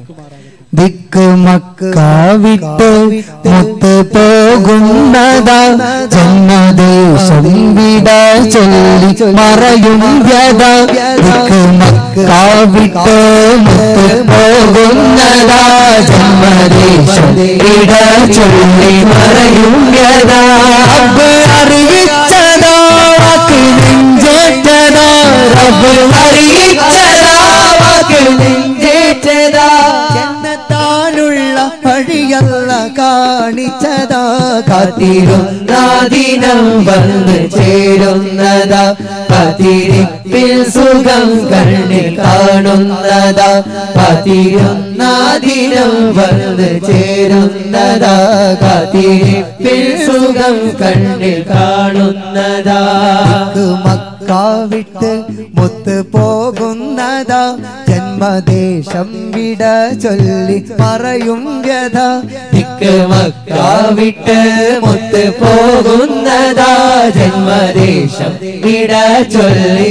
ദിക്ക് Mecca വിട്ട് മുത്ത് പോകുന്നതാ ജന്മദേശം വിട ചൊല്ലി മറയും വ്യത ദിക്ക് മക്ക വിട്ട് മുത്ത് പോകുന്നതാ ജന്മദേശം വിട ചൊല്ലി മറയും വ്യത റബ്ബ് അറിയിച്ചതാ വാക്ക് നെഞ്ചേറ്റതാ റബ്ബ് അറിയിച്ചതാ വാക്ക് നെഞ്ചേറ്റതാ ജന്നത്താനുള്ള വഴിയല്ല കാണിച്ചതാ കാത്തിരുന്ന ദിനം വന്ന് ചേരുന്നതാ കാത്തിരിപ്പിൽ സുഖം കണ്ണിൽ കാണുന്നതാ കാത്തിരുന്ന ദിനം വന്ന് ചേരുന്നതാ കാത്തിരിപ്പിൽ സുഖം കണ്ണിൽ കാണുന്നതാ ദിക്ക് മക്ക വിട്ട് മുത്ത് പോകുന്നതാ ജന്മദേശം വിട ചൊല്ലി പറയും വ്യഥ ദിക്ക് മക്ക വിട്ട് മുത്ത് പോകുന്നതാ ജന്മദേശം ഇട ചൊല്ലി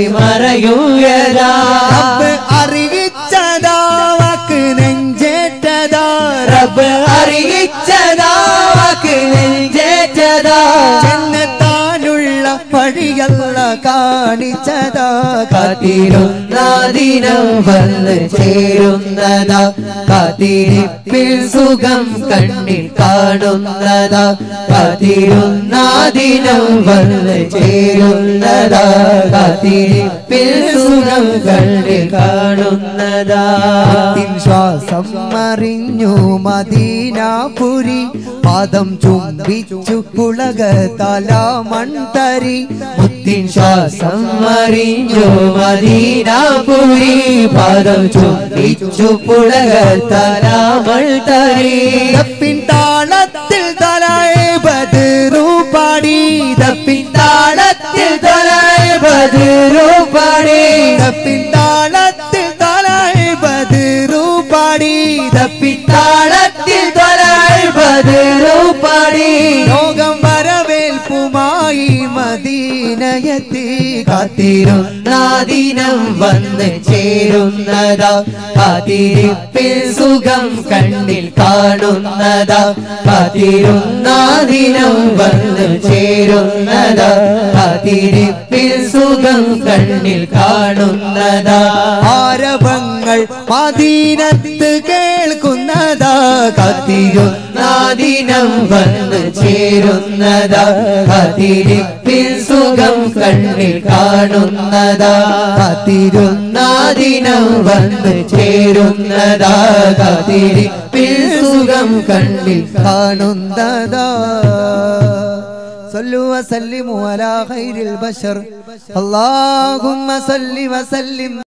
മറയുകതാ റബ്ബ് അറിയിച്ചതാ വാക്ക് നെഞ്ചേറ്റതാ റബ്ബ് അറിയിച്ചതാ വാക്ക് നെഞ്ചേറ്റതാ ജന്നത്താനുള്ള വഴിയല്ല കാണിച്ചതാ കാത്തിരുന്ന ദിനം വന്ന് ചേരുന്നതാ കാത്തിരിപ്പിൽ സുഖം കണ്ണിൽ കാണുന്നതാ കാത്തിരുന്ന ദിനം വന്ന് ചേരുന്നതാ കാത്തിരിപ്പിൽ സുഖം കണ്ണിൽ കാണുന്നതാ മുത്തിൻ ശ്വാസം മറിഞ്ഞു മദീനാപുരി പാദം ചുംബിച്ചു പുളക തല മൺതരി മുത്തിൻ ശ്വാസം മറിഞ്ഞു മദീനാപുരി പാദം ചുംബിച്ചു പുളകത്തലാമൾ തരി തപ്പിൻ താളത്തിൽ തലായ ബദറു പാടി തപ്പിൻ താളത്തിൽ തലായ ബദിറു പാടി തപ്പിൻ താളത്തിൽ തലായ ബദറു പാടി തപ്പിൻ താളത്തിൽ തലായ ബദിറു പാടി ലോകം വരവേൽപ്പുമായി മദീനയത്തി കാത്തിരുന്ന ദിനം വന്ന് ചേരുന്നതാ കാത്തിരിപ്പിൽ സുഖം കണ്ണിൽ കാണുന്നതാ കാത്തിരുന്ന ദിനം വന്ന് ചേരുന്നതാ കാത്തിരിപ്പിൽ സുഖം കണ്ണിൽ കാണുന്നതാ ആരവങ്ങൾ മദീനത്ത് കേൾക്കുന്നതാ കാത്തിരുന്ന ദിനം വന്ന് ചേരുന്നതാ കാത്തിരിപ്പിൽ സുഖം കണ്ണിൽ കാണുന്നതാ കാത്തിരുന്ന ദിനം വന്ന് ചേരുന്നതാ കാത്തിരിപ്പിൽ സുഖം കണ്ണിൽ കാണുന്നതാ صلوا وسلموا على خير البشر اللهم صل وسلم